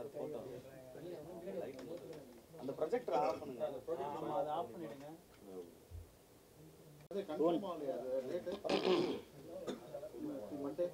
அந்த projector of பண்ணுங்க ஆமா அதை ஆஃப் பண்ணிடுங்க அது கன்ஃபார்ம் ஆகலையா அது ரேட்டு மண்டே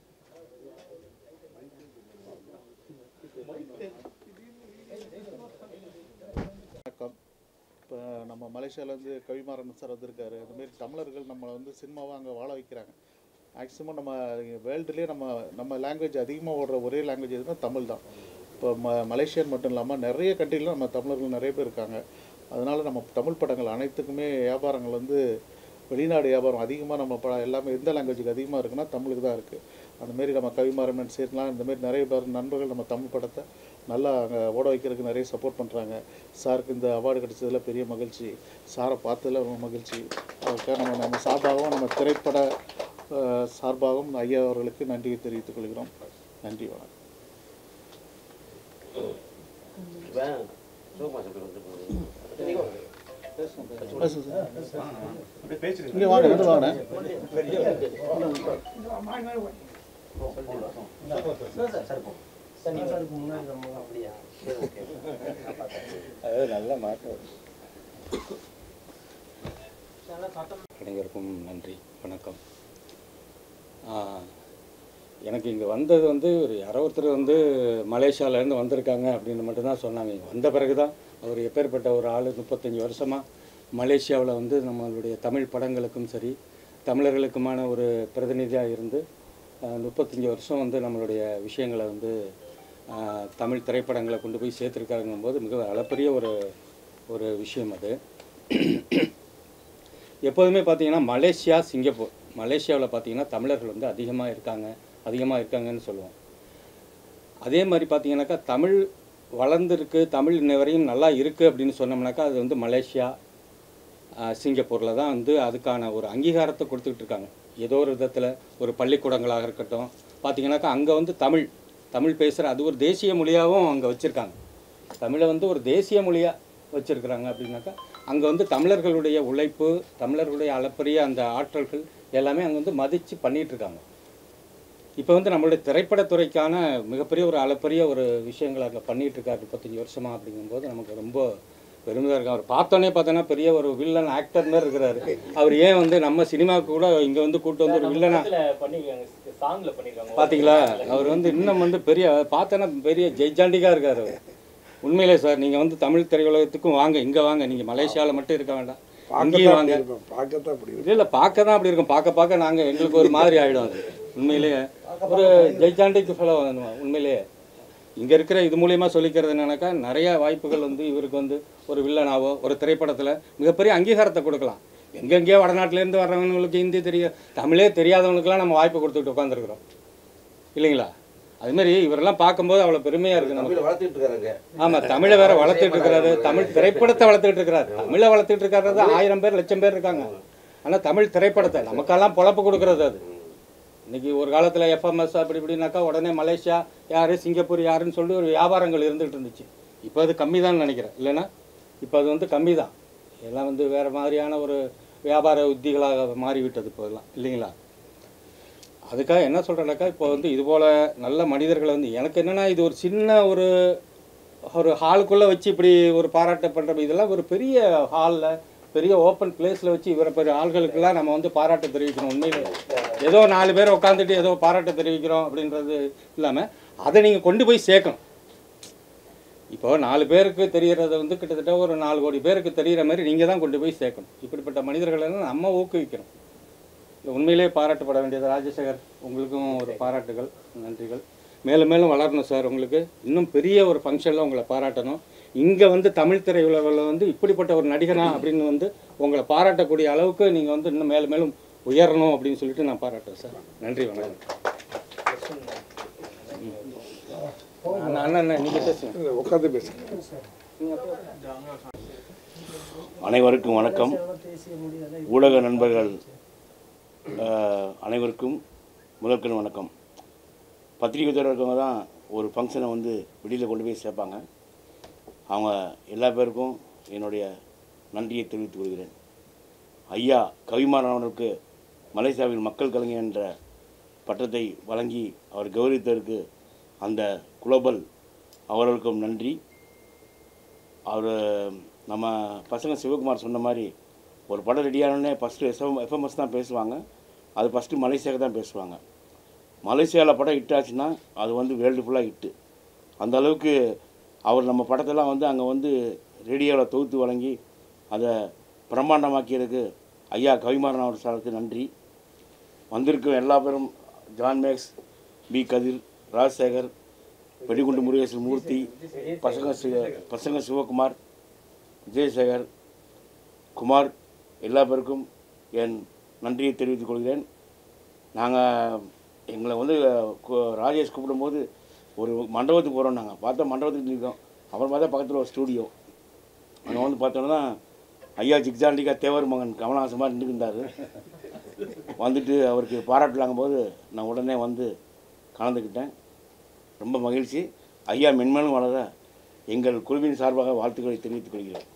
வணக்கம் இப்போ நம்ம மலேசியாவிலேருந்து கவிமாறன் சார் வந்திருக்காரு அதுமாரி தமிழர்கள் நம்ம வந்து சினிமாவை அங்கே வாழ வைக்கிறாங்க மேக்ஸிமம் நம்ம வேர்ல்டுலேயே நம்ம நம்ம லாங்குவேஜ் அதிகமாக ஓடுற ஒரே லாங்குவேஜ் எதுனா தமிழ் தான் இப்போ ம மலேசியன் மட்டும் இல்லாமல் நிறைய கண்ட்ரியில் நம்ம தமிழர்கள் நிறைய பேர் இருக்காங்க அதனால் நம்ம தமிழ் படங்கள் அனைத்துக்குமே வியாபாரங்கள் வந்து வெளிநாடு வியாபாரம் அதிகமாக நம்ம படம் எல்லாமே எந்த லாங்குவேஜுக்கு அதிகமாக இருக்குன்னா தமிழுக்கு தான் இருக்குது அந்தமாரி நம்ம கவிமாறன் சேர்க்கலாம் இந்தமாரி நிறைய பேர் நண்பர்கள் நம்ம தமிழ் படத்தை நல்லா அங்கே ஓட வைக்கிறதுக்கு நிறைய சப்போர்ட் பண்ணுறாங்க சாருக்கு இந்த அவார்டு கிடைச்சதுல பெரிய மகிழ்ச்சி சாரை பார்த்ததுல ரொம்ப மகிழ்ச்சி அதுக்காக நம்ம நம்ம சார்பாகவும் நம்ம திரைப்பட அஹ், சார்பாகவும் ஐயா அவர்களுக்கு நன்றியை தெரிவித்துக் கொள்கிறோம் நன்றி வணக்கம் இங்கே வாங்க வந்து வாங்க அனைவருக்கும் நன்றி வணக்கம் ஆஹ், எனக்கு இங்கே வந்தது வந்து ஒரு யாரோ ஒருத்தர் வந்து மலேசியாவிலேருந்து வந்திருக்காங்க அப்படின்னு மட்டும்தான் சொன்னாங்க இங்கே வந்த பிறகு தான் அவர் எப்பேற்பட்ட ஒரு ஆள் முப்பத்தஞ்சு வருஷமாக மலேசியாவில் வந்து நம்மளுடைய தமிழ் படங்களுக்கும் சரி தமிழர்களுக்குமான ஒரு பிரதிநிதியாக இருந்து ஆஹ், முப்பத்தஞ்சு வருஷம் வந்து நம்மளுடைய விஷயங்களை வந்து ஆஹ், தமிழ் திரைப்படங்களை கொண்டு போய் சேர்த்துருக்காருங்கும் போது மிக அளப்பரிய ஒரு ஒரு விஷயம் அது எப்போதுமே பார்த்தீங்கன்னா மலேசியா சிங்கப்பூர் மலேசியாவில் பார்த்தீங்கன்னா தமிழர்கள் வந்து அதிகமாக இருக்காங்க அதிகமாக இருக்காங்கன்னு சொல்லுவோம் அதே மாதிரி பார்த்தீங்கன்னாக்கா தமிழ் வளர்ந்துருக்கு தமிழ் இன்ன வரையும் நல்லா இருக்குது அப்படின்னு சொன்னோம்னாக்கா அது வந்து மலேசியா சிங்கப்பூரில் தான் வந்து அதுக்கான ஒரு அங்கீகாரத்தை கொடுத்துக்கிட்டு இருக்காங்க ஏதோ ஒரு விதத்தில் ஒரு பள்ளிக்கூடங்களாக இருக்கட்டும் பார்த்தீங்கன்னாக்கா அங்கே வந்து தமிழ் தமிழ் பேசுகிற அது ஒரு தேசிய மொழியாகவும் அங்கே வச்சுருக்காங்க தமிழை வந்து ஒரு தேசிய மொழியாக வச்சுருக்குறாங்க அப்படின்னாக்கா அங்கே வந்து தமிழர்களுடைய உழைப்பு தமிழர்களுடைய அளப்பரிய அந்த ஆற்றல்கள் எல்லாமே அங்கே வந்து மதித்து பண்ணிகிட்டு இருக்காங்க இப்போ வந்து நம்மளுடைய திரைப்படத்துறைக்கான மிகப்பெரிய ஒரு அளப்பரிய ஒரு விஷயங்களை அங்கே பண்ணிகிட்டு இருக்காரு முப்பத்தஞ்சு வருஷமா அப்படிங்கும்போது நமக்கு ரொம்ப பெருமையாக இருக்கு அவர் பார்த்தோன்னே பார்த்தோன்னா பெரிய ஒரு வில்லன் ஆக்டர் மாதிரி இருக்கிறாரு அவர் ஏன் வந்து நம்ம சினிமாவுக்கு கூட இங்கே வந்து கூட்டு வந்து ஒரு வில்லனா பண்ணிருக்காங்க சாங்ல பண்ணிருக்காங்க பாத்தீங்களா அவர் வந்து இன்னும் வந்து பெரிய பார்த்தோன்னா பெரிய ஜெய்ஜாண்டிகா இருக்காரு அவர் உண்மையிலே சார் நீங்கள் வந்து தமிழ் திரையுலகத்துக்கும் வாங்க இங்கே வாங்க நீங்கள் மலேசியாவில் மட்டும் இருக்க வேண்டாம் அங்கேயும் வாங்க பார்க்கத்தான் அப்படி இல்லை இல்லை பார்க்க தான் அப்படி இருக்கும் பார்க்க பார்க்க நாங்கள் எங்களுக்கு ஒரு மாதிரி ஆகிடும் அது உண்மையிலேயே ஒரு ஜெய்ஜாண்டிக்கு ஃபெலோ உண்மையிலேயே இங்கே இருக்கிற இது மூலியமாக சொல்லிக்கிறது என்னன்னாக்கா நிறைய வாய்ப்புகள் வந்து இவருக்கு வந்து ஒரு வில்லனாவோ ஒரு திரைப்படத்தில் மிகப்பெரிய அங்கீகாரத்தை கொடுக்கலாம் எங்கெங்கேயோ வடநாட்டிலேருந்து வர்றவங்களுக்கு ஹிந்தி தெரிய தமிழே தெரியாதவங்களுக்குலாம் நம்ம வாய்ப்பு கொடுத்துட்டு உட்காந்துருக்குறோம் இல்லைங்களா அதுமாரி இவரெல்லாம் பார்க்கும்போது அவ்வளோ பெருமையாக இருக்குது நமக்கு வளர்த்துட்டு இருக்காருங்க ஆமா தமிழை வேற வளர்த்துட்டு இருக்கிறாரு தமிழ் திரைப்படத்தை வளர்த்துட்டு இருக்கிறாரு தமிழை வளர்த்துட்டு இருக்காரு ஆயிரம் பேர் லட்சம் பேர் இருக்காங்க ஆனா தமிழ் திரைப்படத்தை நமக்கெல்லாம் பொழப்பு கொடுக்கறது அது இன்னைக்கு ஒரு காலத்துல எஃப்எம்எஸ் அப்படி இப்படின்னாக்கா உடனே மலேசியா யாரு சிங்கப்பூர் யாருன்னு சொல்லி ஒரு வியாபாரங்கள் இருந்துகிட்டு இருந்துச்சு இப்போ அது கம்மி தான் நினைக்கிறேன் இல்லைன்னா இப்போ அது வந்து கம்மி தான் எல்லாம் வந்து வேற மாதிரியான ஒரு வியாபார உத்திகளாக மாறிவிட்டது இப்போ எல்லாம் இல்லைங்களா அதுக்காக என்ன சொல்கிறேன்னாக்கா இப்போ வந்து இது போல் நல்ல மனிதர்களை வந்து எனக்கு என்னென்னா இது ஒரு சின்ன ஒரு ஒரு ஹாலுக்குள்ளே வச்சு இப்படி ஒரு பாராட்ட பண்ணுற இதெல்லாம் ஒரு பெரிய ஹாலில் பெரிய ஓப்பன் பிளேஸில் வச்சு இவரை பெரிய ஆள்களுக்கெல்லாம் நம்ம வந்து பாராட்டு தெரிவிக்கணும் உண்மையிலே ஏதோ நாலு பேர் உட்காந்துட்டு ஏதோ பாராட்டு தெரிவிக்கிறோம் அப்படின்றது இல்லாமல் அதை நீங்கள் கொண்டு போய் சேர்க்கணும் இப்போ நாலு பேருக்கு தெரியறத வந்து கிட்டத்தட்ட ஒரு நாலு கோடி பேருக்கு தெரிகிற மாதிரி நீங்கள் தான் கொண்டு போய் சேர்க்கணும் இப்படிப்பட்ட மனிதர்களை எல்லாம் நம்ம ஊக்குவிக்கணும் இது உண்மையிலே பாராட்டப்பட வேண்டியது ராஜசேகர் உங்களுக்கும் ஒரு பாராட்டுகள் நன்றிகள் மேலும் மேலும் வளரணும் சார் உங்களுக்கு இன்னும் பெரிய ஒரு ஃபங்க்ஷனில் உங்களை பாராட்டணும் இங்கே வந்து தமிழ் திரையுலகில் வந்து இப்படிப்பட்ட ஒரு நடிகனா அப்படின்னு வந்து உங்களை பாராட்டக்கூடிய அளவுக்கு நீங்கள் வந்து இன்னும் மேலும் மேலும் உயரணும் அப்படின்னு சொல்லிட்டு நான் பாராட்டுறேன் சார் நன்றி வணக்கம் அண்ணா அண்ணா அண்ணா நீங்கள் பேசுங்க உட்காந்து பேசுங்க அனைவருக்கும் வணக்கம் ஊடக நண்பர்கள் அஹ், அனைவருக்கும் முதற்கண் வணக்கம் பத்திரிகை துறை இருக்கவங்க தான் ஒரு ஃபங்க்ஷனை வந்து வெளியில் கொண்டு போய் சேர்ப்பாங்க அவங்க எல்லா பேருக்கும் என்னுடைய நன்றியை தெரிவித்துக் கொள்கிறேன் ஐயா கவிமாறன் அவர்களுக்கு மலேசியாவின் மக்கள் கலைஞர் என்ற பட்டத்தை வழங்கி அவர் கௌரவித்ததற்கு அந்த குளோபல் அவர்களுக்கும் நன்றி அவர் நம்ம பசங்க சிவகுமார் சொன்ன மாதிரி ஒரு படம் ரெடியானோடனே ஃபஸ்ட்டு எஸ்எம் எஃப்எம்எஸ் தான் பேசுவாங்க அது ஃபஸ்ட்டு மலேசியாவுக்கு தான் பேசுவாங்க மலேசியாவில் படம் ஹிட் ஆச்சுன்னா அது வந்து வேர்ல்டு ஃபுல்லாக ஹிட்டு அந்த அளவுக்கு அவர் நம்ம படத்தெல்லாம் வந்து அங்கே வந்து ரேடியோவில் தொகுத்து வழங்கி அதை பிரம்மாண்டமாக்கியதுக்கு ஐயா கவிமாறன் அவர் சாருக்கு நன்றி வந்திருக்கும் எல்லா பேரும் John Max B Kathir Rajasekar Vedigundu Murugesan மூர்த்தி பசங்க சி- பசங்க சிவகுமார் விஜயசேகர் குமார் எல்லா பேருக்கும் என் நன்றியை தெரிவித்துக் கொள்கிறேன் நாங்கள் எங்களை வந்து கு- ராஜேஷ் கூப்பிடும்போது ஒரு மண்டபத்துக்கு போகிறோம் நாங்கள் பார்த்தா மண்டபத்துக்கு நிற்கிறோம் அப்புறம் பார்த்தா பக்கத்தில் ஒரு ஸ்டூடியோ அங்கே வந்து பார்த்தோன்னா ஐயா ஜிக்ஜாண்டிகா தேவர் மகன் கமலஹாசன் மாதிரி நின்றுருந்தார் வந்துட்டு அவருக்கு பாராட்டலாங்கும் போது நான் உடனே வந்து கலந்துக்கிட்டேன் ரொம்ப மகிழ்ச்சி ஐயா மென்மேலும் வளர எங்கள் குழுவின் சார்பாக வாழ்த்துக்களை தெரிவித்துக் கொள்கிறேன்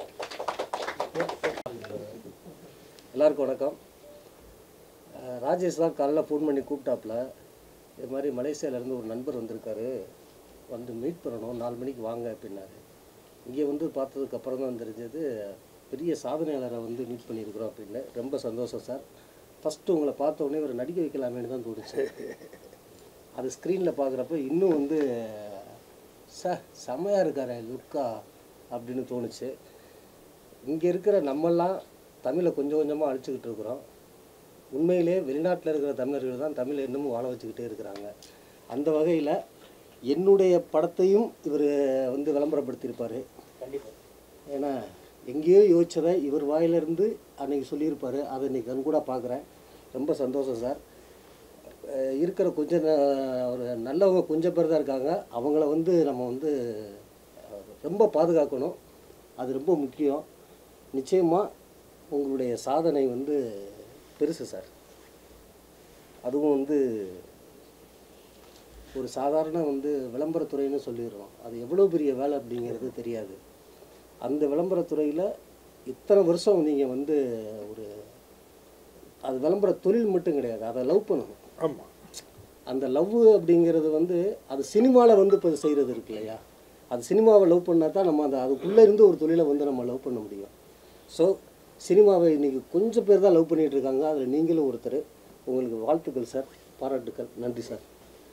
எல்லாருக்கும் வணக்கம் அஹ் ராஜேஷ் தான் காலைல ஃபோன் பண்ணி கூப்பிட்டாப்புல இது மாதிரி மலேசியாவிலேருந்து ஒரு நண்பர் வந்திருக்காரு வந்து மீட் பண்ணணும் நாலு மணிக்கு வாங்க அப்படின்னாரு இங்கே வந்து பார்த்ததுக்கு அப்புறம் தான் தெரிஞ்சது பெரிய சாதனையாளரை வந்து மீட் பண்ணியிருக்கிறோம் அப்படின்னு ரொம்ப சந்தோஷம் சார் ஃபஸ்ட்டு உங்களை பார்த்த உடனே ஒரு நடிக்க வைக்கலாமேன்னு தான் தோணுச்சு அது ஸ்க்ரீனில் பார்க்குறப்ப இன்னும் வந்து ச செம்மையாக இருக்காரு லுக்கா அப்படின்னு தோணுச்சு இங்கே இருக்கிற நம்மெல்லாம் தமிழை கொஞ்சம் கொஞ்சமாக அழிச்சுக்கிட்டு இருக்கிறோம் உண்மையிலே வெளிநாட்டில் இருக்கிற தமிழர்கள் தான் தமிழை இன்னமும் வாழ வச்சுக்கிட்டே இருக்கிறாங்க அந்த வகையில் என்னுடைய படத்தையும் இவர் வந்து விளம்பரப்படுத்தியிருப்பார் கண்டிப்பா ஏன்னா எங்கேயோ யோசிச்சதை இவர் வாயிலிருந்து அன்னைக்கு சொல்லியிருப்பார் அதை இன்னைக்கு கண்கூட பார்க்குறேன் ரொம்ப சந்தோஷம் சார் அஹ் இருக்கிற கொஞ்சம் ந- ஒரு நல்லவங்க கொஞ்சம் பேர் தான் இருக்காங்க அவங்கள வந்து நம்ம வந்து அஹ், ரொம்ப பாதுகாக்கணும் அது ரொம்ப முக்கியம் நிச்சயமாக உங்களுடைய சாதனை வந்து பெருசு சார் அதுவும் வந்து ஒரு சாதாரண வந்து விளம்பரத்துறைன்னு சொல்லிடுறோம் அது எவ்வளோ பெரிய வேலை அப்படிங்கிறது தெரியாது அந்த விளம்பரத்துறையில் இத்தனை வருஷம் நீங்கள் வந்து ஒரு அது விளம்பர தொழில் மட்டும் கிடையாது அதை லவ் பண்ணணும் ஆமாம் அந்த லவ் அப்படிங்கிறது வந்து அது சினிமாவில் வந்து இப்போ செய்கிறது இருக்கு இல்லையா அது சினிமாவை லவ் பண்ணால் தான் நம்ம அந்த அதுக்குள்ளே இருந்து ஒரு தொழிலை வந்து நம்ம லவ் பண்ண முடியும் ஸோ சினிமாவை இன்றைக்கி கொஞ்சம் பேர் தான் லவ் பண்ணிகிட்டு இருக்காங்க அதில் நீங்களும் ஒருத்தர் உங்களுக்கு வாழ்த்துக்கள் சார் பாராட்டுக்கள் நன்றி சார்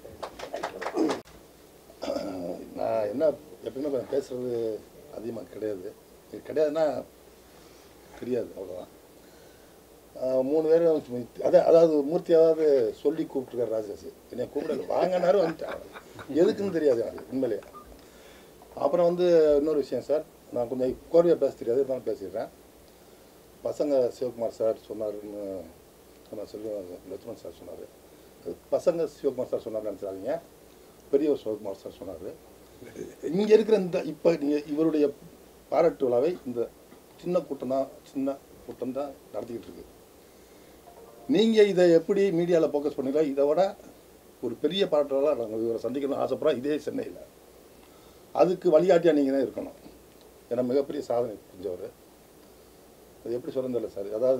நான் என்ன எப்பயுமே நான் பேசுறது அதிகமாக கிடையாது இது கிடையாதுன்னா தெரியாது அவ்வளோதான் ஆஹ் மூணு பேரும் அதான் அதாவது மூர்த்தி அதாவது சொல்லி கூப்பிட்டுருக்காரு ராஜேஷ் என்னை கூப்பிடல வாங்கினாரு வந்துட்டாங்க எதுக்குன்னு தெரியாது எனக்கு உண்மையிலேயே அப்புறம் வந்து இன்னொரு விஷயம் சார் நான் கொஞ்சம் கோர்வையாக பேச தெரியாது இருந்தாலும் பேசிடுறேன் பசங்க சிவகுமார் சார் சொன்னாருன்னு நம்ம செல்வம் லட்சுமண் சார் சொன்னார் பசங்க சிவகுமார் சார் சொன்னார் நினச்சாதீங்க பெரியவர் சிவகுமார் சார் சொன்னார் இங்கே இருக்கிற இந்த இப்போ நீங்கள் இவருடைய பாராட்டு விழாவை இந்த சின்ன கூட்டம் தான் சின்ன கூட்டம் தான் நடத்திக்கிட்டு இருக்கு நீங்கள் இதை எப்படி மீடியாவில் ஃபோக்கஸ் பண்ணீங்களோ இதை விட ஒரு பெரிய பாராட்டு விழா நாங்கள் இவரை சந்திக்கணும்னு ஆசைப்படுறோம் இதே சென்னையில் அதுக்கு வழிகாட்டியாக நீங்கள் தான் இருக்கணும் ஏன்னா மிகப்பெரிய சாதனை செஞ்சவர் அது எப்படி சொல்ல சார் அதாவது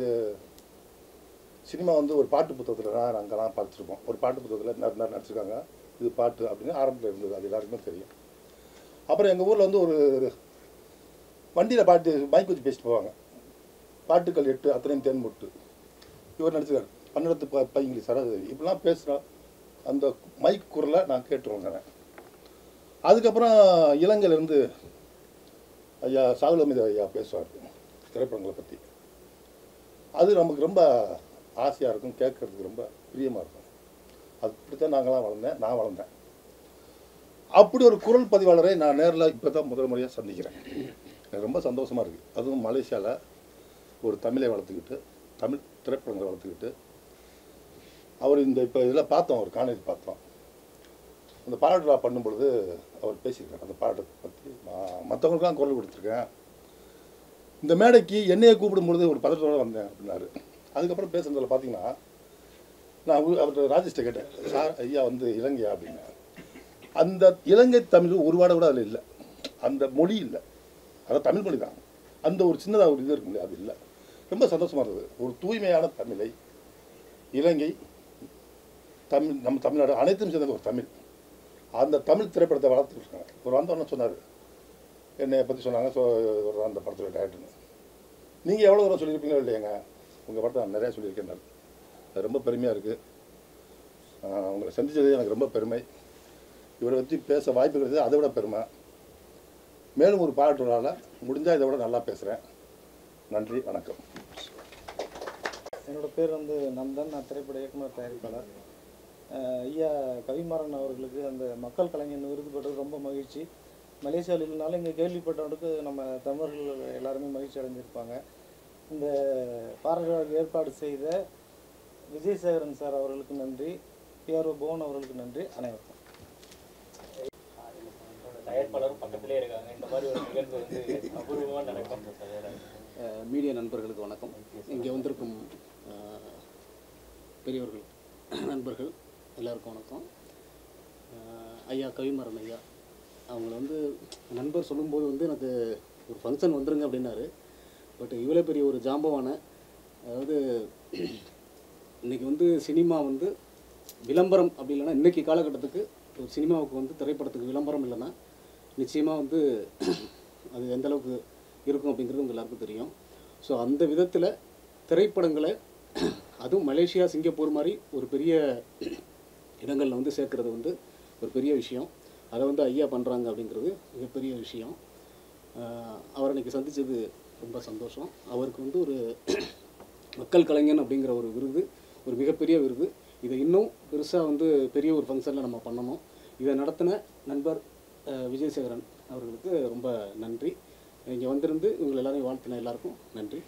சினிமா வந்து ஒரு பாட்டு புத்தகத்தில் தான் அங்கெல்லாம் படிச்சிருப்போம் ஒரு பாட்டு புத்தகத்தில் ந- ந- நடிச்சிருக்காங்க இது பாட்டு அப்படின்னு ஆரம்பத்தில் இருந்தது அது எல்லாருக்குமே தெரியும் அப்புறம் எங்கள் ஊரில் வந்து ஒரு வண்டியில் பாட்டு மைக் வச்சு பேசிட்டு போவாங்க பாட்டுக்கள் எட்டு அத்தனையும் தேன் முட்டு இவர் நடிச்சிருக்காரு பன்னெண்டு ப பையங்களி சரஸ்வதி இப்படிலாம் பேசுகிறோம் அந்த மைக் குரலை நான் கேட்டு வந்தேன் அதுக்கப்புறம் இலங்கையிலேருந்து ஐயா சாகுலமித ஐயா பேசுவார் திரைப்படங்களை பற்றி அது நமக்கு ரொம்ப ஆசையாக இருக்கும் கேட்கறதுக்கு ரொம்ப பிரியமாக இருக்கும் அது இப்படித்தான் நாங்களாம் வளர்ந்தேன் நான் வளர்ந்தேன் அப்படி ஒரு குரல் பதிவாளரை நான் நேரில் இப்போ தான் முதல் முறையாக சந்திக்கிறேன் எனக்கு ரொம்ப சந்தோஷமாக இருக்குது அதுவும் மலேசியாவில் ஒரு தமிழை வளர்த்துக்கிட்டு தமிழ் திரைப்படங்களை வளர்த்துக்கிட்டு அவர் இந்த இப்போ இதில் பார்த்தோம் ஒரு காணொலி பார்த்தோம் அந்த பாராட்டு விழா பண்ணும் பொழுது அவர் பேசியிருக்காரு அந்த பாராட்டத்தை பற்றி மற்றவங்களுக்கெல்லாம் குரல் கொடுத்துருக்கேன் இந்த மேடைக்கு என்னையை கூப்பிடும் பொழுது ஒரு பதட்டத்தோடு வந்தேன் அப்படின்னாரு அதுக்கப்புறம் பேசுனதில் பார்த்தீங்கன்னா நான் அவரு- அவர்கிட்ட ராஜேஷ்ட கேட்டேன் சார் ஐயா வந்து இலங்கையா அப்படின்னு அந்த இலங்கை தமிழ் ஒரு வாடை கூட அதில் இல்லை அந்த மொழி இல்லை அதான் தமிழ் மொழி தான் அந்த ஒரு சின்னதாக ஒரு இது இருக்கும் இல்லையா அது இல்லை ரொம்ப சந்தோஷமாக இருந்தது ஒரு தூய்மையான தமிழை இலங்கை தமிழ் நம்ம தமிழ்நாடு அனைத்தும் சேர்ந்த ஒரு தமிழ் அந்த தமிழ் திரைப்படத்தை வளர்த்துருக்காங்க ஒரு வந்தவொடனே சொன்னார் என்னை பற்றி சொன்னாங்க ஸோ ஒரு அந்த படத்தில் டேரக்டர்னு நீங்கள் எவ்வளோ தூரம் சொல்லியிருப்பீங்களோ இல்லையாங்க உங்கள் படத்தை நான் நிறையா சொல்லியிருக்கேன் நான். அது ரொம்ப பெருமையாக இருக்குது உங்களை சந்தித்தது எனக்கு ரொம்ப பெருமை இவரை பற்றி பேச வாய்ப்பு கிடைச்சது அதை விட பெருமை மேலும் ஒரு பாராட்டுறதால முடிஞ்சால் இதை விட நல்லா பேசுகிறேன் நன்றி வணக்கம் என்னோட பேர் வந்து நந்தன் நான் திரைப்பட இயக்குனர் தயாரிப்பாளர் அஹ் ஐயா கவிமாறன் அவர்களுக்கு அந்த மக்கள் கலைஞன் விருது பெற்றது ரொம்ப மகிழ்ச்சி மலேசியாவில் இல்லைனாலும் இங்கே கேள்விப்பட்டவனுக்கு நம்ம தமிழர்கள் எல்லாருமே மகிழ்ச்சி அடைஞ்சிருப்பாங்க இந்த பாராட்டு ஏற்பாடு செய்த விஜயசேகரன் சார் அவர்களுக்கு நன்றி பிஆர்ஓ புவன் அவர்களுக்கு நன்றி அனைவருக்கும் தயாரிப்பாளரும் பக்கத்திலே இருக்காங்க இந்த மாதிரி ஒரு நிகழ்வு வந்து அபூர்வமா நடக்கும் அஹ் மீடியா நண்பர்களுக்கு வணக்கம் இங்கே வந்திருக்கும் அஹ், பெரியவர்கள் நண்பர்கள் எல்லாருக்கும் வணக்கம் அஹ், ஐயா கவிமரன் ஐயா அவங்கள வந்து நண்பர் சொல்லும்போது வந்து எனக்கு ஒரு ஃபங்க்ஷன் வந்துருங்க அப்படின்னாரு பட் இவ்வளோ பெரிய ஒரு ஜாம்பவான அதாவது இன்னைக்கு வந்து சினிமா வந்து விளம்பரம் அப்படி இல்லைன்னா இன்றைக்கி காலகட்டத்துக்கு ஒரு சினிமாவுக்கு வந்து திரைப்படத்துக்கு விளம்பரம் இல்லைன்னா நிச்சயமாக வந்து அது எந்த அளவுக்கு இருக்கும் அப்படிங்கிறது உங்க எல்லாருக்கும் தெரியும் ஸோ அந்த விதத்தில் திரைப்படங்களை அதுவும் மலேசியா சிங்கப்பூர் மாதிரி ஒரு பெரிய இடங்களில் வந்து சேர்க்கறது வந்து ஒரு பெரிய விஷயம் அதை வந்து ஐயா பண்ணுறாங்க அப்படிங்கிறது மிகப்பெரிய விஷயம் ஆஹ் அவரை இன்னைக்கு சந்தித்தது ரொம்ப சந்தோஷம் அவருக்கு வந்து ஒரு மக்கள் கலைஞன் அப்படிங்கிற ஒரு விருது ஒரு மிகப்பெரிய விருது இதை இன்னும் பெருசாக வந்து பெரிய ஒரு ஃபங்க்ஷனில் நம்ம பண்ணணும் இதை நடத்தின நண்பர் அஹ், விஜயசேகரன் அவர்களுக்கு ரொம்ப நன்றி இங்கே வந்திருந்து இவங்க எல்லாரையும் வாழ்த்தின எல்லாருக்கும் நன்றி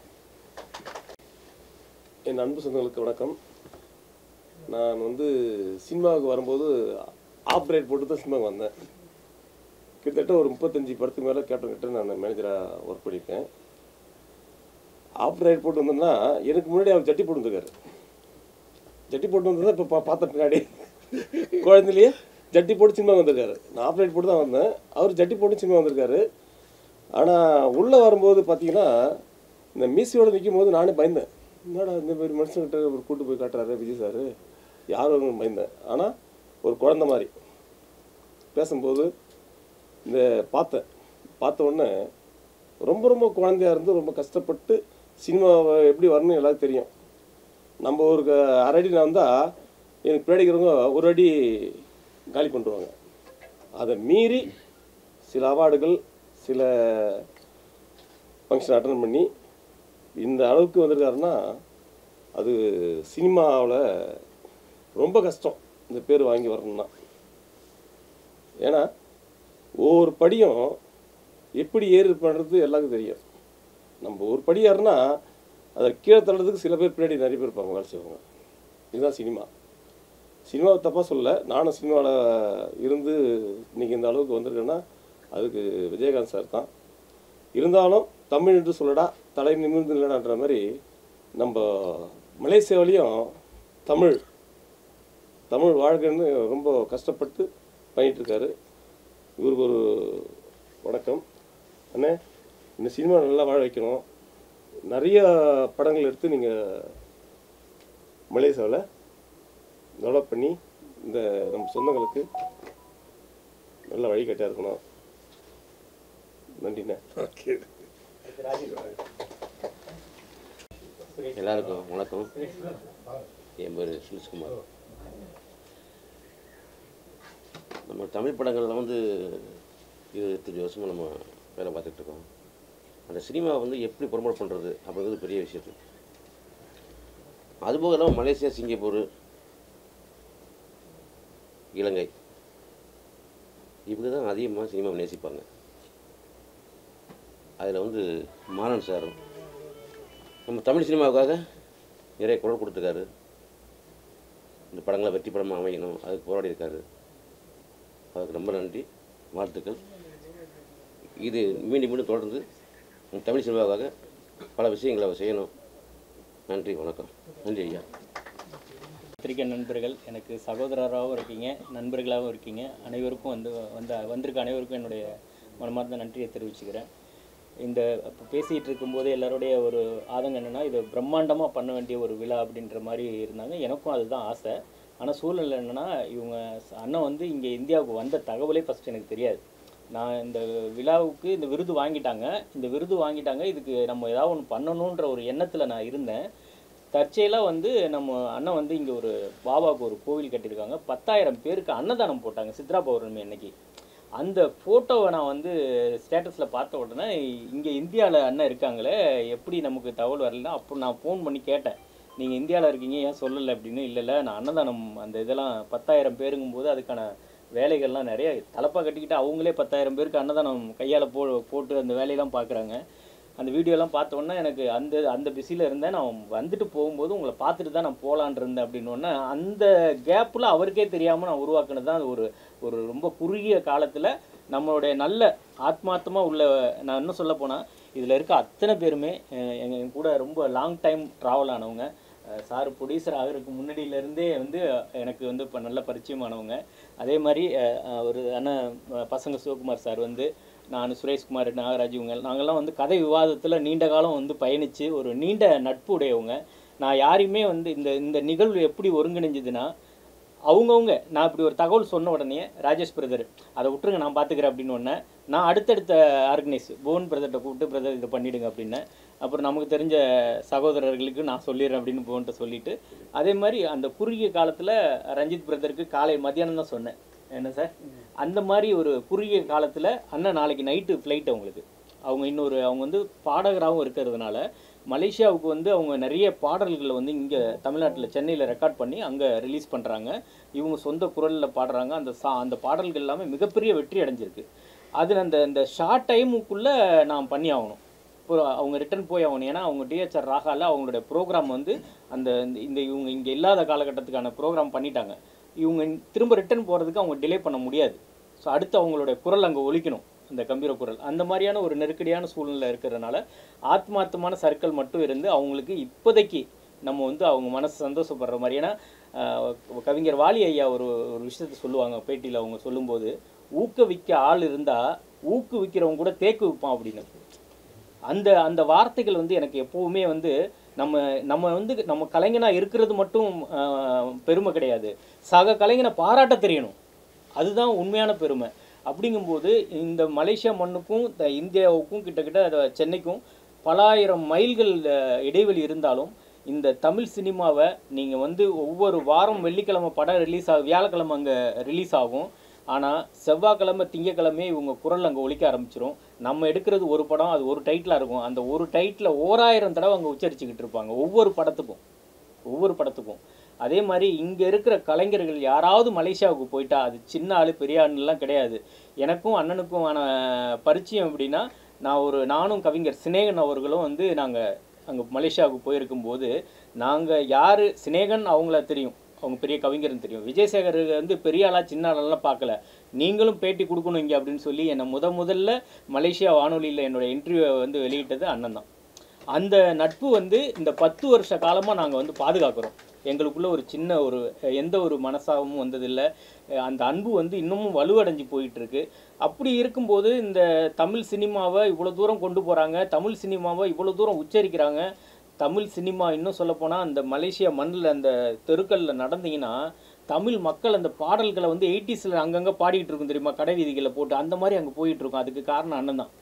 என் அன்பு சொந்தங்களுக்கு வணக்கம் நான் வந்து சினிமாவுக்கு வரும்போது ஆப்ரேட் போட்டு தான் சினிமாவுக்கு வந்தேன் கிட்டத்தட்ட ஒரு முப்பத்தஞ்சு படத்துக்கு மேலே கேப்டன் கிட்ட நான் மேனேஜராக ஒர்க் பண்ணியிருக்கேன் ஆப்ரேட் போட்டு வந்தோம்னா எனக்கு முன்னாடி அவர் ஜட்டி போட்டு வந்திருக்காரு ஜட்டி போட்டு வந்தது இப்போ பா பார்த்த பின்னாடி குழந்தையிலேயே ஜட்டி போட்டு சினிமா வந்திருக்காரு நான் ஆப்ரேட் போட்டு தான் வந்தேன் அவர் ஜட்டி போட்டு சினிமா வந்திருக்காரு ஆனால் உள்ளே வரும்போது பார்த்தீங்கன்னா இந்த மீசியோட நிற்கும் போது நானே பயந்தேன் என்னடா இந்த மாதிரி மனுஷங்கிட்ட ஒரு கூட்டு போய் காட்டுறாரு விஜய் சார் யாரும் பயந்தேன் ஆனால் ஒரு குழந்த மாதிரி பேசும்போது இந்த பார்த்தேன் பார்த்த உடனே ரொம்ப ரொம்ப குழந்தையா இருந்து ரொம்ப கஷ்டப்பட்டு சினிமாவை எப்படி வரணும்னு எல்லாருக்கும் தெரியும் நம்ம ஒரு க- அரை அடி நான் வந்தால் எனக்கு பின்னாடிக்கிறவங்க ஒரு அடி காலி பண்ணுவாங்க அதை மீறி சில அவார்டுகள் சில ஃபங்க்ஷன் அட்டன் பண்ணி இந்த அளவுக்கு வந்திருக்காருன்னா அது சினிமாவில் ரொம்ப கஷ்டம் இந்த பேர் வாங்கி வரணும்னா ஏன்னா ஒவ்வொரு படியும் எப்படி ஏறி பண்ணுறது எல்லாருக்கும் தெரியும் நம்ம ஒரு படி ஏறினா அதை கீழே தள்ளுறதுக்கு சில பேர் பின்னாடி நிறைய பேர் இருப்பாங்க வேலை செய்வாங்க இதுதான் சினிமா சினிமாவை தப்பாக சொல்ல நானும் சினிமாவில் இருந்து இன்னைக்கு இந்த அளவுக்கு வந்திருக்கேன்னா அதுக்கு விஜயகாந்த் சார் தான் இருந்தாலும் தமிழ் என்று சொல்லடா தலை நிமிர்ந்து இல்லைடான்ற மாதிரி நம்ம மலேசியாவிலையும் தமிழ் தமிழ் வாழ்க்கைன்னு ரொம்ப கஷ்டப்பட்டு பண்ணிட்டு இருக்காரு இவருக்கு ஒரு வணக்கம் அண்ணே இந்த சினிமா நல்லா வாழ வைக்கணும் நிறைய படங்கள் எடுத்து நீங்கள் மலேசியாவில் டெவலப் பண்ணி இந்த நம்ம சொந்தங்களுக்கு நல்ல வழிகாட்டியாக இருக்கணும் நன்றிண்ணே ஓகே எல்லாருக்கும் வணக்கம் என் பேர் சுனிஷ்குமார் நம்ம தமிழ் படங்களில் வந்து இருபத்தஞ்சி வருஷமாக நம்ம வேலை பார்த்துட்டு இருக்கோம் அந்த சினிமாவை வந்து எப்படி ப்ரொமோட் பண்ணுறது அப்படிங்கிறது பெரிய விஷயத்து அதுபோக இல்லாமல் மலேசியா சிங்கப்பூர் இலங்கை இப்படி தான் அதிகமாக சினிமாவை நேசிப்பாங்க அதில் வந்து மாறன் சாரும் நம்ம தமிழ் சினிமாவுக்காக நிறைய குரல் கொடுத்துருக்காரு இந்த படங்களை வெற்றி படமாக அமையணும் அதுக்கு போராடி இருக்காரு அதுக்கு ரொம்ப நன்றி வாழ்த்துக்கள் இது மீண்டும் மீண்டும் தொடர்ந்து நம்ம தமிழ் சினிமாவுக்காக பல விஷயங்களை அவர் செய்யணும் நன்றி வணக்கம் நன்றி ஐயா பத்திரிகை நண்பர்கள் எனக்கு சகோதரராகவும் இருக்கீங்க நண்பர்களாகவும் இருக்கீங்க அனைவருக்கும் வந்து வந்த வந்திருக்க அனைவருக்கும் என்னுடைய மனமார்ந்த நன்றியை தெரிவிச்சுக்கிறேன் இந்த இப்போ பேசிகிட்டு இருக்கும்போது எல்லாருடைய ஒரு ஆதங்கம் என்னென்னா இது பிரம்மாண்டமாக பண்ண வேண்டிய ஒரு விழா அப்படின்ற மாதிரி இருந்தாங்க எனக்கும் அதுதான் ஆசை ஆனால் சூழ்நிலை என்னென்னா இவங்க ச- அண்ணன் வந்து இங்கே இந்தியாவுக்கு வந்த தகவலே ஃபஸ்ட் எனக்கு தெரியாது நான் இந்த விழாவுக்கு இந்த விருது வாங்கிட்டாங்க இந்த விருது வாங்கிட்டாங்க இதுக்கு நம்ம ஏதாவது ஒன்று பண்ணணுன்ற ஒரு எண்ணத்தில் நான் இருந்தேன் தற்செயலாக வந்து நம்ம அண்ணன் வந்து இங்கே ஒரு பாபாவுக்கு ஒரு கோவில் கட்டியிருக்காங்க பத்தாயிரம் பேருக்கு அன்னதானம் போட்டாங்க சித்ரா பௌர்ணமி அன்னைக்கு அந்த ஃபோட்டோவை நான் வந்து ஸ்டேட்டஸில் பார்த்த உடனே இங்கே இந்தியாவில் அண்ணன் இருக்காங்களே எப்படி நமக்கு தகவல் வரலன்னா அப்போ நான் ஃபோன் பண்ணி கேட்டேன் நீங்கள் இந்தியாவில் இருக்கீங்க ஏன் சொல்லலை அப்படின்னு இல்லை இல்லை நான் அன்னதானம் அந்த இதெல்லாம் பத்தாயிரம் பேருங்கும்போது அதுக்கான வேலைகள்லாம் நிறைய தலப்பா கட்டிக்கிட்டு அவங்களே பத்தாயிரம் பேருக்கு அன்னதானம் கையால் போ போட்டு அந்த வேலையெல்லாம் பார்க்குறாங்க அந்த வீடியோலாம் பார்த்த உடனே எனக்கு அந்த அந்த பிஸியில் இருந்தேன் நான் வந்துட்டு போகும்போது உங்களை பார்த்துட்டு தான் நான் போகலான் இருந்தேன் அப்படின்னு உடனே அந்த கேப்பில் அவருக்கே தெரியாமல் நான் உருவாக்குனது தான் அது ஒரு ஒரு ரொம்ப குறுகிய காலத்தில் நம்மளுடைய நல்ல ஆத்மார்த்தமாக உள்ள நான் இன்னும் சொல்ல போனால் இதில் இருக்க அத்தனை பேருமே அஹ், எங்க எங்க கூட ரொம்ப லாங் டைம் ட்ராவல் ஆனவங்க சார் ப்ரொடியூசர் ஆகிறதுக்கு முன்னாடியிலேருந்தே வந்து எனக்கு வந்து இப்போ நல்ல பரிச்சயமானவங்க அதே மாதிரி அஹ், அஹ், ஒரு அண்ணன் அஹ், பசங்க சிவகுமார் சார் வந்து நான் சுரேஷ்குமார் நாகராஜ் இவங்க நாங்கள்லாம் வந்து கதை விவாதத்தில் நீண்ட காலம் வந்து பயணித்து ஒரு நீண்ட நட்பு உடையவங்க நான் யாரையுமே வந்து இந்த இந்த நிகழ்வு எப்படி ஒருங்கிணைஞ்சதுன்னா அவங்கவுங்க நான் இப்படி ஒரு தகவல் சொன்ன உடனே ராஜேஷ் பிரதர் அதை விட்டுருங்க நான் பார்த்துக்கிறேன் அப்படின்னு உடனே நான் அடுத்தடுத்த ஆர்கனைஸ் புவன் பிரதர்கிட்ட கூப்பிட்டு பிரதர் இதை பண்ணிடுங்க அப்படின்னு அப்புறம் நமக்கு தெரிஞ்ச சகோதரர்களுக்கு நான் சொல்லிடுறேன் அப்படின்னு புவன்கிட்ட சொல்லிட்டு அதே மாதிரி அந்த குறுகிய காலத்தில் ரஞ்சித் பிரதருக்கு காலை மத்தியானம் தான் சொன்னேன் என்ன சார் அந்த மாதிரி ஒரு குறுகிய காலத்தில் அண்ணன் நாளைக்கு நைட்டு ஃப்ளைட் அவங்களுக்கு அவங்க இன்னொரு அவங்க வந்து பாடகராகவும் இருக்கிறதுனால மலேசியாவுக்கு வந்து அவங்க நிறைய பாடல்களை வந்து இங்கே தமிழ்நாட்டில் சென்னையில் ரெக்கார்ட் பண்ணி அங்கே ரிலீஸ் பண்ணுறாங்க இவங்க சொந்த குரலில் பாடுறாங்க அந்த சா அந்த பாடல்கள் எல்லாமே மிகப்பெரிய வெற்றி அடைஞ்சிருக்கு அது அந்த இந்த ஷார்ட் டைமுக்குள்ளே நான் பண்ணி ஆகணும் இப்போ அவங்க ரிட்டர்ன் போய் ஆகணும் ஏன்னா அவங்க டிஹெச்ஆர் ராகால அவங்களுடைய ப்ரோக்ராம் வந்து அந்த இந்த- இந்த இவங்க இங்கே இல்லாத காலகட்டத்துக்கான ப்ரோக்ராம் பண்ணிட்டாங்க இவங்க திரும்ப ரிட்டர்ன் போகிறதுக்கு அவங்க டிலே பண்ண முடியாது ஸோ அடுத்து அவங்களுடைய குரல் அங்கே ஒலிக்கணும் அந்த கம்பீர குரல் அந்த மாதிரியான ஒரு நெருக்கடியான சூழ்நிலை இருக்கிறதுனால ஆத்மார்த்தமான சர்க்கிள் மட்டும் இருந்து அவங்களுக்கு இப்போதைக்கு நம்ம வந்து அவங்க மனசு சந்தோஷப்படுற மாதிரி ஏன்னா ஆஹ், கவிஞர் வாலி ஐயா ஒரு ஒரு விஷயத்த சொல்லுவாங்க பேட்டியில் அவங்க சொல்லும்போது ஊக்குவிக்க ஆள் இருந்தால் ஊக்குவிக்கிறவங்க கூட தேக்கு விற்பான் அப்படின்னு அந்த அந்த வார்த்தைகள் வந்து எனக்கு எப்பவுமே வந்து நம்ம நம்ம வந்து நம்ம கலைஞனா இருக்கிறது மட்டும் ஆஹ், பெருமை கிடையாது சக கலைஞனை பாராட்ட தெரியணும் அதுதான் உண்மையான பெருமை அப்படிங்கும்போது இந்த மலேசியா மண்ணுக்கும் த- இந்தியாவுக்கும் கிட்டத்தட்ட அது சென்னைக்கும் பலாயிரம் மைல்கள் அஹ், இடைவெளி இருந்தாலும் இந்த தமிழ் சினிமாவை நீங்கள் வந்து ஒவ்வொரு வாரம் வெள்ளிக்கிழமை படம் ரிலீஸ் ஆகும் வியாழக்கிழமை அங்கே ரிலீஸ் ஆகும் ஆனால் செவ்வாய்க்கிழமை திங்கக்கிழமை இவங்க குரல் அங்கே ஒலிக்க ஆரம்பிச்சிரும் நம்ம எடுக்கிறது ஒரு படம் அது ஒரு டைட்டிலாக இருக்கும் அந்த ஒரு டைட்டில் ஓராயிரம் தடவை அங்கே உச்சரிச்சுக்கிட்டு இருப்பாங்க ஒவ்வொரு படத்துக்கும் ஒவ்வொரு படத்துக்கும் அதே மாதிரி இங்கே இருக்கிற கலைஞர்கள் யாராவது மலேசியாவுக்கு போயிட்டா அது சின்ன ஆளு பெரிய ஆளுலாம் கிடையாது எனக்கும் அண்ணனுக்குமான பரிச்சயம் எப்படின்னா நான் ஒரு நானும் கவிஞர் சினேகன் அவர்களும் வந்து நாங்கள் அங்கே மலேசியாவுக்கு போயிருக்கும்போது நாங்கள் யார் சினேகன் அவங்கள தெரியும் அவங்க பெரிய கவிஞர்னு தெரியும் விஜயசேகர் வந்து பெரிய ஆளா சின்ன ஆளெல்லாம் பார்க்கல நீங்களும் பேட்டி கொடுக்கணும் இங்கே அப்படின்னு சொல்லி என்னை முத முதல்ல மலேசியா வானொலியில் என்னோட இன்டர்வியூவை வந்து வெளியிட்டது அண்ணன் தான் அந்த நட்பு வந்து இந்த பத்து வருஷ காலமாக நாங்கள் வந்து பாதுகாக்கிறோம் எங்களுக்குள்ள ஒரு சின்ன ஒரு அஹ், எந்த ஒரு மனசாவும் வந்ததில்லை அஹ், அந்த அன்பு வந்து இன்னமும் வலுவடைஞ்சு போயிட்டு இருக்கு அப்படி இருக்கும்போது இந்த தமிழ் சினிமாவை இவ்வளோ தூரம் கொண்டு போகிறாங்க தமிழ் சினிமாவை இவ்வளோ தூரம் உச்சரிக்கிறாங்க தமிழ் சினிமா இன்னும் சொல்லப்போனால் அந்த மலேசியா மண்ணில் அந்த தெருக்களில் நடந்தீங்கன்னா தமிழ் மக்கள் அந்த பாடல்களை வந்து எயிட்டிஸில் அங்கங்கே பாடிட்டு இருக்கும் தெரியுமா கடை வீதிகளில் போட்டு அந்த மாதிரி அங்கே போயிட்டு இருக்கும் அதுக்கு காரணம் அண்ணன் தான்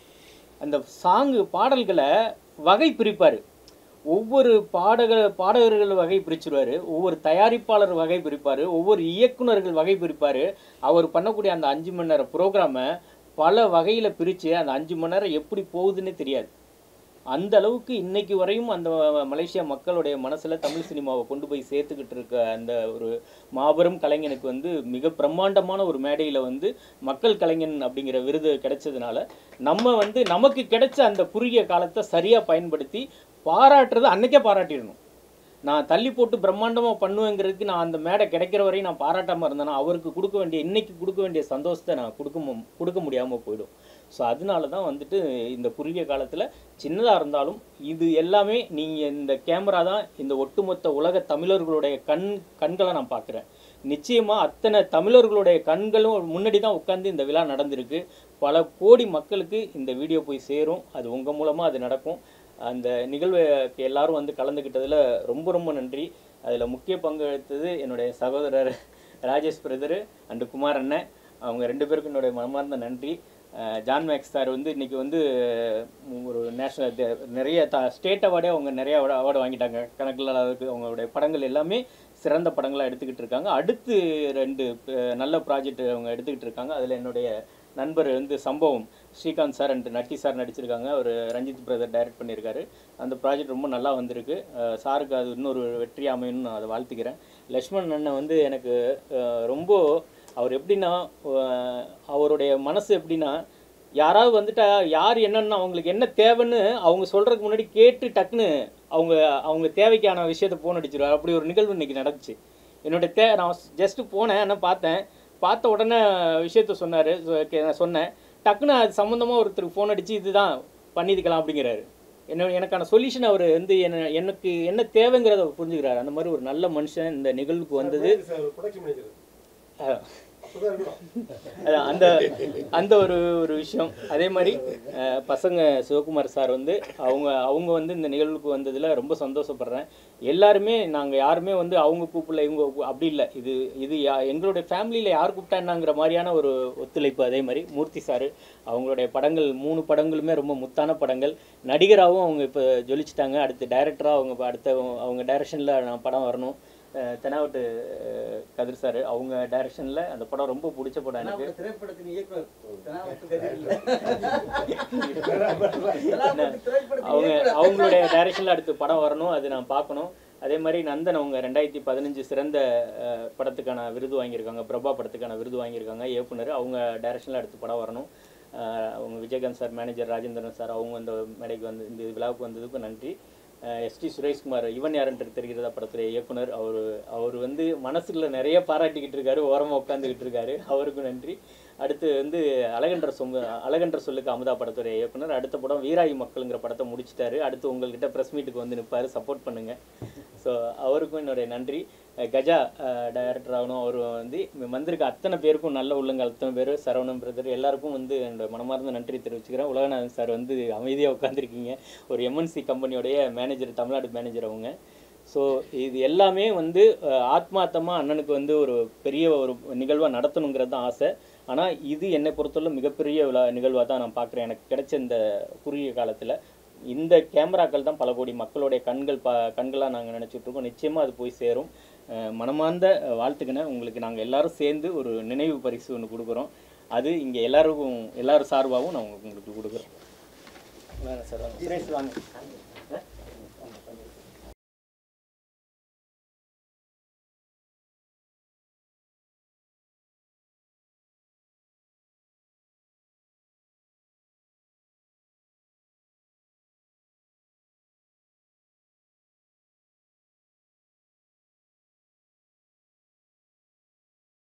அந்த சாங்கு பாடல்களை வகை பிரிப்பார் ஒவ்வொரு பாடக பாடகர்கள் வகை பிரிச்சிருவாரு ஒவ்வொரு தயாரிப்பாளர் வகை பிரிப்பார் ஒவ்வொரு இயக்குனர்கள் வகை பிரிப்பார் அவர் பண்ணக்கூடிய அந்த அஞ்சு மணி நேர ப்ரோக்ராமை பல வகையில் பிரித்து அந்த அஞ்சு மணி நேரம் எப்படி போகுதுன்னே தெரியாது அந்த அளவுக்கு இன்னைக்கு வரையும் அந்த மலேசியா மக்களுடைய மனசுல தமிழ் சினிமாவை கொண்டு போய் சேர்த்துக்கிட்டு இருக்க அந்த ஒரு மாபெரும் கலைஞனுக்கு வந்து மிக பிரம்மாண்டமான ஒரு மேடையில வந்து மக்கள் கலைஞன் அப்படிங்கிற விருது கிடைச்சதுனால நம்ம வந்து நமக்கு கிடைச்ச அந்த குறுகிய காலத்தை சரியா பயன்படுத்தி பாராட்டுறது அன்னைக்கே பாராட்டிடணும் நான் தள்ளி போட்டு பிரம்மாண்டமாக பண்ணுவேங்கிறதுக்கு நான் அந்த மேடை கிடைக்கிற வரையும் நான் பாராட்டாமல் இருந்தேன்னா அவருக்கு கொடுக்க வேண்டிய இன்னைக்கு கொடுக்க வேண்டிய சந்தோஷத்தை நான் கொடுக்க மு- கொடுக்க முடியாமல் போயிடும் ஸோ அதனால தான் வந்துட்டு இந்த குறுகிய காலத்தில் சின்னதாக இருந்தாலும் இது எல்லாமே நீங்கள் இந்த கேமரா தான் இந்த ஒட்டுமொத்த உலக தமிழர்களுடைய கண் கண்களை நான் பார்க்குறேன் நிச்சயமாக அத்தனை தமிழர்களுடைய கண்களும் முன்னாடி தான் உட்காந்து இந்த விழா நடந்திருக்கு பல கோடி மக்களுக்கு இந்த வீடியோ போய் சேரும் அது உங்கள் மூலமாக அது நடக்கும் அந்த நிகழ்வுக்கு எல்லாரும் வந்து கலந்துக்கிட்டதில் ரொம்ப ரொம்ப நன்றி அதில் முக்கிய பங்கு எடுத்தது என்னுடைய சகோதரர் ராஜேஷ் பிரதர் அண்டு குமார் அண்ணன் அவங்க ரெண்டு பேருக்கும் என்னுடைய மனமார்ந்த நன்றி அஹ் ஜான் மேக்ஸ் சார் வந்து இன்னைக்கு வந்து உம், ஒரு நேஷனல் நிறைய த ஸ்டேட் அவார்டே அவங்க நிறைய அவார்டு வாங்கிட்டாங்க கணக்கில் அளவுக்கு அவங்களுடைய படங்கள் எல்லாமே சிறந்த படங்களாக எடுத்துக்கிட்டு இருக்காங்க அடுத்து ரெண்டு அஹ், நல்ல ப்ராஜெக்ட் அவங்க எடுத்துக்கிட்டு இருக்காங்க அதில் என்னுடைய நண்பர் வந்து Sambavam Srikanth sir and Natty sir நடிச்சிருக்காங்க அவர் ரஞ்சித் பிரதர் டைரக்ட் பண்ணியிருக்காரு அந்த ப்ராஜெக்ட் ரொம்ப நல்லா வந்திருக்கு அஹ் சாருக்கு அது இன்னொரு வெற்றி அமையும்னு நான் அதை வாழ்த்துக்கிறேன் லக்ஷ்மண் அண்ணன் வந்து எனக்கு அஹ், ரொம்ப அவர் எப்படின்னா அஹ், அவருடைய மனசு எப்படின்னா யாராவது வந்துட்டா யார் என்னன்னு அவங்களுக்கு என்ன தேவைன்னு அவங்க சொல்கிறதுக்கு முன்னாடி கேட்டு டக்குன்னு அவங்க அவங்க தேவைக்கான விஷயத்த போன் அடிச்சிருவார் அப்படி ஒரு நிகழ்வு இன்னைக்கு நடந்துச்சு என்னோட தே நான் ஜஸ்ட்டு போனேன் ஆனால் பார்த்தேன் பார்த்த உடனே விஷயத்த சொன்னார் நான் சொன்னேன் டக்குன்னு அது சம்மந்தமாக ஒருத்தருக்கு ஃபோன் அடித்து இதுதான் பண்ணிக்கலாம் அப்படிங்கிறாரு என்ன எனக்கான சொல்யூஷன் அவர் வந்து என்ன எனக்கு என்ன தேவைங்கிறத அவர் புரிஞ்சுக்கிறாரு அந்த மாதிரி ஒரு நல்ல மனுஷன் இந்த நிகழ்வுக்கு வந்தது அஹ், அதான் அந்த அந்த ஒரு ஒரு விஷயம் அதே மாதிரி அஹ், பசங்க சிவகுமார் சார் வந்து அவங்க அவங்க வந்து இந்த நிகழ்வுக்கு வந்ததில் ரொம்ப சந்தோஷப்படுறேன் எல்லாருமே நாங்கள் யாருமே வந்து அவங்க கூப்பிடல இவங்க கூ- அப்படி இல்லை இது இது யா- எங்களுடைய ஃபேமிலியில் யார் கூப்பிட்டா என்னங்கிற மாதிரியான ஒரு ஒத்துழைப்பு அதே மாதிரி மூர்த்தி சார் அவங்களுடைய படங்கள் மூணு படங்களுமே ரொம்ப முத்தான படங்கள் நடிகராகவும் அவங்க இப்போ ஜொலிச்சிட்டாங்க அடுத்து டைரக்டராக அவங்க இப்ப அடுத்த அவங்க டைரக்ஷனில் நான் படம் வரணும் அஹ், தெனாவட்டு அஹ், கதிர் சார் அவங்க டைரக்ஷனில் அந்த படம் ரொம்ப பிடிச்ச படம் எனக்கு திரைப்படத்தின் இயக்குனர் அவங்க அவங்களுடைய டைரக்ஷனில் அடுத்து படம் வரணும் அது நான் பார்க்கணும் அதே மாதிரி நந்தன் அவங்க ரெண்டாயிரத்தி பதினஞ்சு சிறந்த அஹ், படத்துக்கான விருது வாங்கியிருக்காங்க பிரபா படத்துக்கான விருது வாங்கியிருக்காங்க இயக்குனர் அவங்க டைரக்ஷனில் அடுத்து படம் வரணும் அஹ், அவங்க Vijayakanth sir manager Rajendran sir அவங்க இந்த மேடைக்கு வந்து இந்த விழாவுக்கு வந்ததுக்கு நன்றி எஸ்டி சுரேஷ்குமார் இவன் யாருன்றது தெரிகிறதா படத்துடைய இயக்குனர் அவர் அவர் வந்து மனசுல நிறைய பாராட்டிக்கிட்டு இருக்காரு ஓரமாக உட்காந்துக்கிட்டு இருக்காரு அவருக்கும் நன்றி அடுத்து வந்து அழகன்ற சொம்பு அழகன்ற சொல்லுக்கு அமுதா படத்துடைய இயக்குனர் அடுத்த படம் வீராயி மக்களுங்கிற படத்தை முடிச்சிட்டாரு அடுத்து உங்கள்கிட்ட ப்ரெஸ் மீட்டுக்கு வந்து நிற்பாரு சப்போர்ட் பண்ணுங்க ஸோ அவருக்கும் என்னுடைய நன்றி அஹ் கஜா டைரக்டர் ஆகணும் அவர் வந்து வந்திருக்க அத்தனை பேருக்கும் நல்ல உள்ளங்கள் அத்தனை பேர் சரவணன் பிரதர் எல்லாருக்கும் வந்து என்னோட மனமார்ந்த நன்றி தெரிவிச்சுக்கிறேன் உலகநாதன் சார் வந்து அமைதியாக உட்காந்துருக்கீங்க ஒரு எம்என்சி கம்பெனியோடைய மேனேஜர் தமிழ்நாடு மேனேஜர் அவங்க ஸோ இது எல்லாமே வந்து அஹ், ஆத்மார்த்தமா அண்ணனுக்கு வந்து ஒரு பெரிய ஒரு நிகழ்வாக நடத்தணுங்கிறது தான் ஆசை ஆனால் இது என்னை பொறுத்தவரை மிகப்பெரிய விழா நிகழ்வாக தான் நான் பார்க்குறேன் எனக்கு கிடைச்ச இந்த குறுகிய காலத்தில் இந்த கேமராக்கள் தான் பல கோடி மக்களுடைய கண்கள் ப கண்களாக நாங்கள் நினச்சிட்டு இருக்கோம் நிச்சயமாக அது போய் சேரும் அஹ், மனமார்ந்த வாழ்த்துக்கின உங்களுக்கு நாங்கள் எல்லாரும் சேர்ந்து ஒரு நினைவு பரிசு ஒன்று கொடுக்குறோம் அது இங்கே எல்லாருக்கும் எல்லாரும் சார்பாகவும் நான் உங்களுக்கு கொடுக்குறோம் வாங்க சார் வாங்க. சுரேஷ் வாங்க